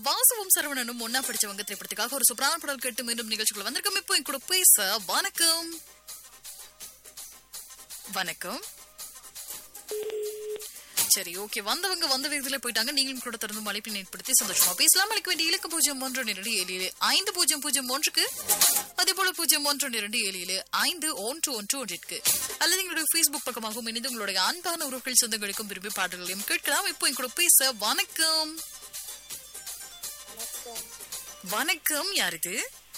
வாசுவும் சரவணனும் ஒன்னா படிச்சவங்க திரைப்படத்துக்காக ஒரு சூப்பரான பாடல் கேட்டு மீண்டும் நிகழ்ச்சிக்குள்ள வந்திருக்கோம் இப்போ என் கூட பேச வணக்கம் வணக்கம் சரி ஓகே வந்தவங்க வந்த விதத்துல போயிட்டாங்க நீங்களும் கூட தொடர்ந்து அழைப்பினை ஏற்படுத்தி சந்தோஷமா பேசலாம் அளிக்க வேண்டிய இலக்கு பூஜ்ஜியம் ஒன்று இரண்டு ஏழு ஏழு ஐந்து பூஜ்ஜியம் பூஜ்ஜியம் ஒன்றுக்கு அதே போல பூஜ்ஜியம் ஒன்று இரண்டு ஏழு ஏழு ஐந்து ஒன்று ஒன்று ஒன்றிற்கு அல்லது எங்களுடைய ஃபேஸ்புக் பக்கமாகவும் இணைந்து உங்களுடைய அன்பான உறவுகள் சொந்தங்களுக்கும் விரும்பி பாடல்களையும் கேட்கலாம் இப்போ என் கூட பேச வணக்கம் வணக்கம் யார் இது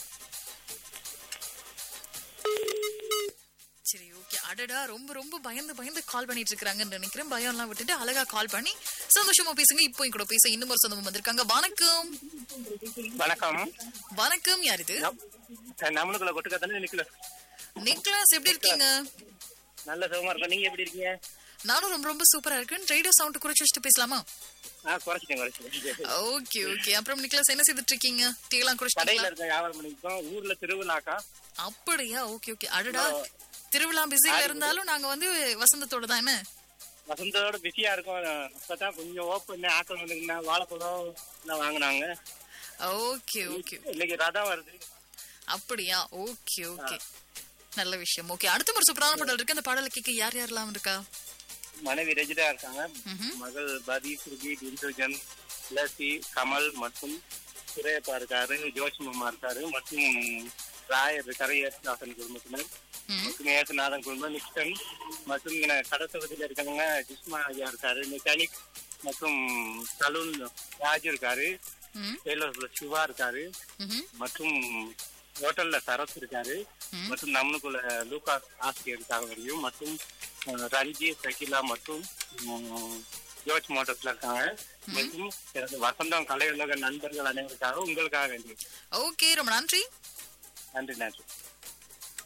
சரி ஓகே அடடா ரொம்ப ரொம்ப பயந்து பயந்து கால் பண்ணிட்டு இருக்காங்கன்னு நினைக்கிறேன் பயம் எல்லாம் விட்டுட்டு அழகா கால் பண்ணி சந்தோஷமா பேசுங்க இப்போ என் கூட பேச இன்னும் ஒரு சொந்தமும் வந்திருக்காங்க வணக்கம் வணக்கம் வணக்கம் யார் இது நம்மளுக்குள்ள கொட்டுக்கா தானே நிக்கல நிக்லாஸ் எப்படி இருக்கீங்க நல்ல சுகமா இருக்கும் நீங்க எப்படி இருக்கீங்க நானும் ரொம்ப ரொம்ப சூப்பரா இருக்கேன் ரேடியோ சவுண்ட் குறைச்சு வச்சுட்டு பேசலாமா ஆ குறைச்சிட்டேன் குறைச்சிட்டேன் ஓகே ஓகே அப்புறம் நிக்லாஸ் என்ன செய்துட்டு இருக்கீங்க டீ எல்லாம் கடையில குடிச்சிட்டீங்களா இருக்க வியாபாரம் பண்ணிருக்கோம் ஊர்ல திருவிழாக்கா அப்படியா ஓகே ஓகே அடடா திருவிழா பிஸில இருந்தாலும் நாங்க வந்து வசந்தத்தோட தான் என்ன வசந்தோட பிஸியா இருக்கும் இப்பதான் கொஞ்சம் ஓப்பன் ஆக்கள் வந்துருந்தா வாழைப்பழம் எல்லாம் வாங்கினாங்க ஓகே ஓகே இன்னைக்கு ரதம் வருது அப்படியா ஓகே ஓகே நல்ல விஷயம் ஓகே அடுத்த ஒரு சூப்பரான பாடல் இருக்கு அந்த பாடலை கேட்க யார் யாரெல்லாம் இருக்கா மனைவி ரஜிதா இருக்காங்க ம்ஹும். மகள் பதி சுருகி இந்துஜன் துளசி கமல் மற்றும் சுரேப்பா இருக்காரு ஜோஷி மாமா இருக்காரு மற்றும் ராயர் இருக்காரு ஏசுநாதன் குடும்பத்தினர் ம். மற்றும் ஏசுநாதன் குடும்பம் நிக்சன் மற்றும் இங்க கடத்தபதியில இருக்காங்க ஜிஸ்மா ஐயா இருக்காரு மெக்கானிக் மற்றும் சலூன் ராஜு இருக்காரு ம், டெய்லர்ல சிவா இருக்காரு ம்ஹும். மற்றும் ஹோட்டல்ல சரத் இருக்காரு ம். மற்றும் நம்மளுக்குள்ள லூகாஸ் ஆசிரியர் இருக்காங்க வரையும் மற்றும் அஹ், ரஞ்சி சகிலா மற்றும் உம், ஜோர்ஜ் மோட்டர்ஸ்ல இருக்காங்க மற்றும் எனது வசந்தம் கலையுலக நண்பர்கள் அனைவருக்காக உங்களுக்காக வேண்டி ஓகே ரொம்ப நன்றி நன்றி நன்றி